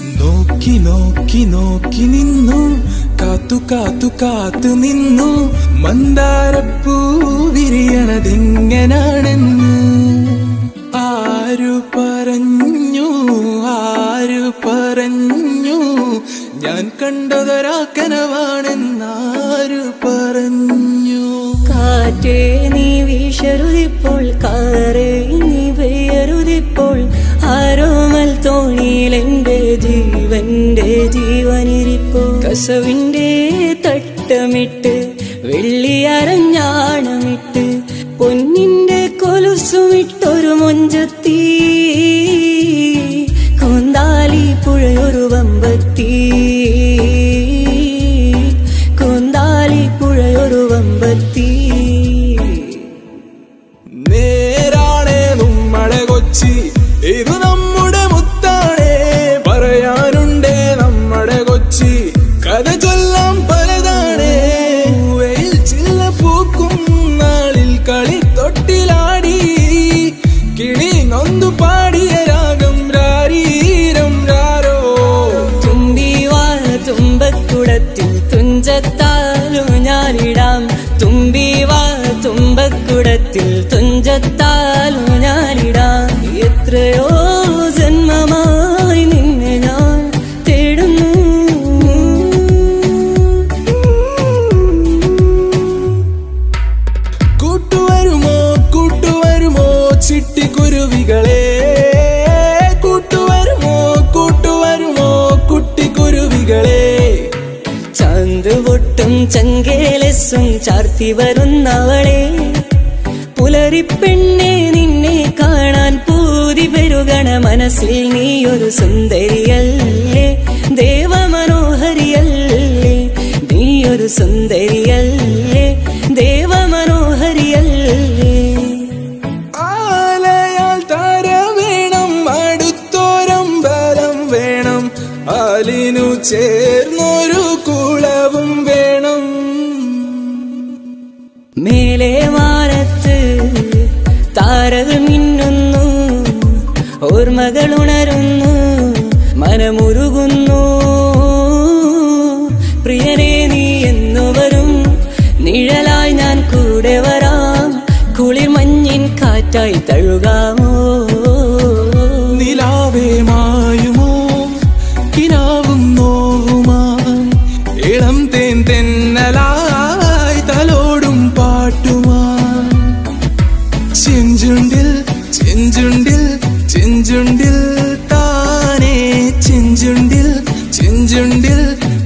നോക്കി നോക്കി നോക്കി നിന്നു കാത്തു കാത്തു കാത്തു നിന്നു മന്ദാരപ്പൂ വിരിയണതെങ്ങനാണെന്ന് ആരു പറഞ്ഞു ആരു പറഞ്ഞു ഞാൻ കണ്ടതൊരാക്കനവാണെന്നാരു പറഞ്ഞു കാറ്റേ നീ വീശരുതിപ്പോൾ കാറേ നീ പെയ്യരുതിപ്പോൾ ആരോമൽ തോണിയിൽ എന്റെ ജീവന്റെ ജീവനിരിപ്പോ കസവിന്റെ തട്ടമിട്ട് വെള്ളിയരഞ്ഞാണമിട്ട് പൊന്നിന്റെ കൊലുസുമിട്ടൊരു മൊഞ്ചത്തി കൊന്താലി പുഴയൊരു വമ്പത്തി കൊന്താലി പുഴയൊരു വമ്പത്തി നേരാണേ നമ്മടെ കൊച്ചി ഇത് നമ്മുടെ മുത്താണേ പറയാനുണ്ടേ നമ്മുടെ കൊച്ചി കഥ ചൊല്ലാം പലതാണേ വെയിൽ ചില്ല പൂക്കും നാളിൽ കളി തൊട്ടിലാടി കിളി നൊന്തു പാടിയ രാഗം രാരീരം രാരോ തുമ്പിവാന തുമ്പക്കുടത്തിൽ തുഞ്ചത്താലു ഞാനിടാം തുമ്പിവാന തുമ്പക്കുടത്തിൽ തുഞ്ചത്താലു ഞാനിടാം എത്രയോ ജന്മമായി നിന്നെ ഞാൻ തേടുന്നു കൂട്ടുവരുമോ കൂട്ടുവരുമോ ചിട്ടിക്കുരുവികളെ കൂട്ടുവരുമോ കൂട്ടുവരുമോ കുട്ടിക്കുരുവികളെ ചാന്ത് പൊട്ടും ചങ്കേലസും ചാർത്തി വരുന്നവളെ പുലരിപ്പെണ്ണെ നിന്നെ കാണാൻ പൂതി പെരുകണ മനസ്സിൽ നീ ഒരു സുന്ദരിയല്ലേ ദേവമനോഹരിയല്ലേ നീ ഒരു സുന്ദരിയല്ലേ ദേവമനോഹരിയല്ലേ ആലയാൽ താര വേണം അടുത്തോരമ്പലം വേണം ആലിനു ചേർന്നൊരു കുളവും വേണം മേലെ മാനത്ത് താരകൾ മിന്നുന്നു ഓർമ്മകൾ ഉണരുന്നു മനമുരുകുന്നു പ്രിയനെ നീ എന്നു വരും നിഴലായി ഞാൻ കൂടെ വരാം കുളിർ മഞ്ഞിൻ കാറ്റായി തഴുകാമോ നിലാവേ മായുമോ കിനാവും നോവുമായി ഇളം തേൻ തെന്നലായി തലോടും പാട്ടുമായി ചെഞ്ചുണ്ടിൽ ചെഞ്ചുണ്ടിൽ ചെഞ്ചുണ്ടിൽ താനേ ചെഞ്ചുണ്ടിൽ ചെഞ്ചുണ്ടിൽ